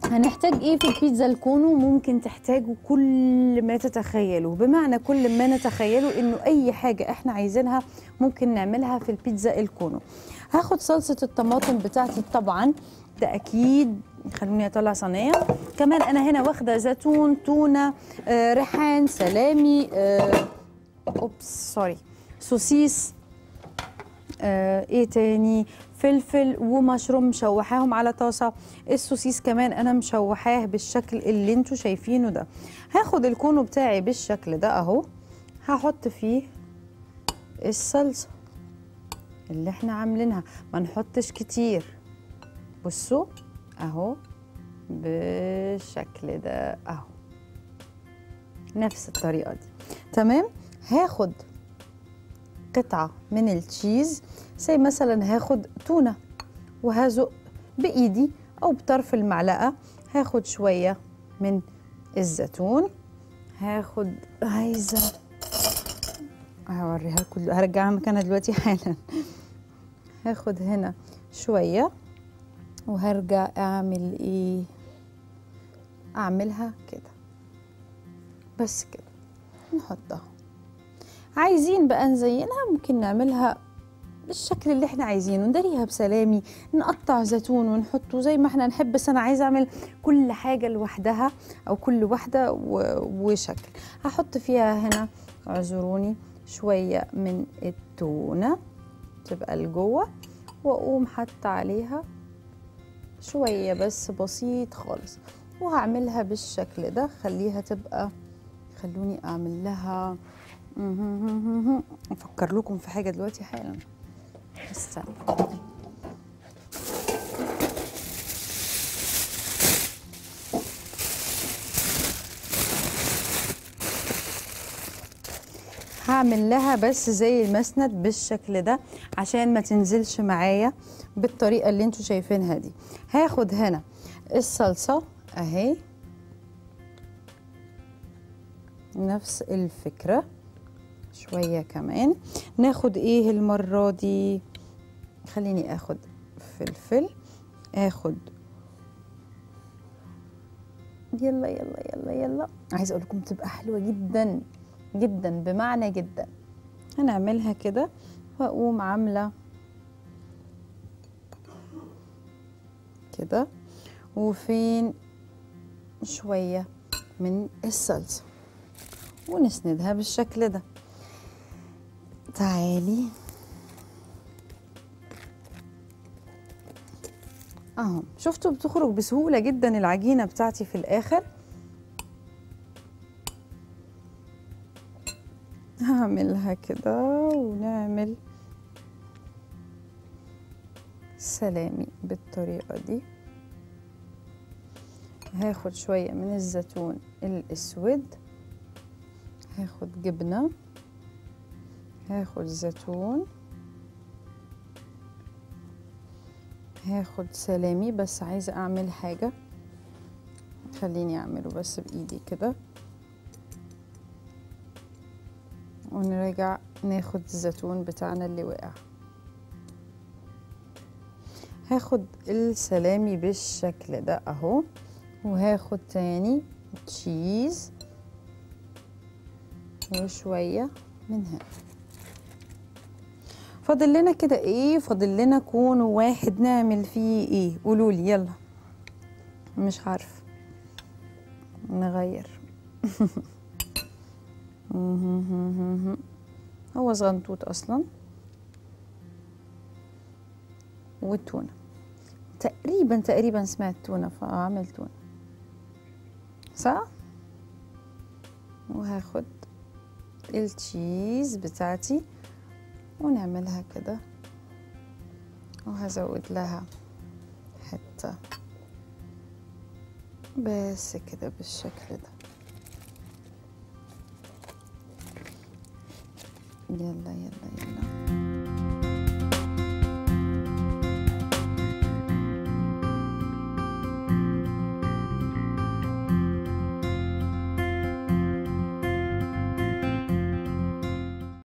هنحتاج ايه في البيتزا الكونو ممكن تحتاجوا كل ما تتخيلوا بمعنى كل ما نتخيله انه اي حاجه احنا عايزينها ممكن نعملها في البيتزا الكونو هاخد صلصه الطماطم بتاعتي طبعا ده اكيد خلوني اطلع صينيه كمان انا هنا واخده زيتون تونه آه، ريحان سلامي آه، اوبس سوري سوسيس آه ايه تاني فلفل ومشروم مشوحاهم على طاسه السوسيس كمان انا مشوحاه بالشكل اللي انتوا شايفينه ده هاخد الكونو بتاعي بالشكل ده اهو هحط فيه الصلصه اللي احنا عاملينها ما نحطش كتير بصوا اهو بالشكل ده اهو نفس الطريقه دي تمام هاخد قطعه من التشيز زي مثلا هاخد تونه وهزق بايدي او بطرف المعلقه هاخد شويه من الزيتون هاخد عايزه هوريها لكم هرجعها مكانها دلوقتي حالا هاخد هنا شويه وهرجع اعمل ايه اعملها كده بس كده نحطها عايزين بقى نزينها ممكن نعملها بالشكل اللي احنا عايزينه نداريها بسلامي نقطع زيتون ونحطه زي ما احنا نحب بس انا عايزه اعمل كل حاجه لوحدها او كل واحده و- وشكل هحط فيها هنا اعذروني شويه من التونه تبقى لجوه واقوم حاطه عليها شويه بس بسيط خالص وهعملها بالشكل ده خليها تبقى خلوني اعمل لها افكر لكم في حاجه دلوقتي حالا استنى هعمل لها بس زي المسند بالشكل ده عشان ما تنزلش معايا بالطريقه اللي انتوا شايفينها دي هاخد هنا الصلصه اهي نفس الفكره شويه كمان ناخد ايه المره دي خليني اخد فلفل اخد يلا يلا يلا يلا عايزه اقول لكم تبقى حلوه جدا جدا بمعنى جدا هنعملها كده واقوم عامله كده وفين شويه من الصلصه ونسندها بالشكل ده تعالي اهو شفتوا بتخرج بسهوله جدا العجينه بتاعتي في الاخر هعملها كده ونعمل سلامي بالطريقه دي هاخد شويه من الزيتون الاسود هاخد جبنه هاخد زيتون هاخد سلامي بس عايزه اعمل حاجه خليني اعمله بس بايدي كده ونرجع ناخد الزيتون بتاعنا اللي وقع هاخد السلامي بالشكل ده اهو وهاخد تاني تشيز وشويه من هنا فاضل لنا كده ايه فاضل لنا كون واحد نعمل فيه ايه قولوا لي يلا مش عارفه نغير هو صغنطوط اصلا والتونه تقريبا تقريبا سمعت تونه فاعمل تونه صح وهاخد التشيز بتاعتي ونعملها كده وهزود لها حتة بس كده بالشكل ده يلا يلا يلا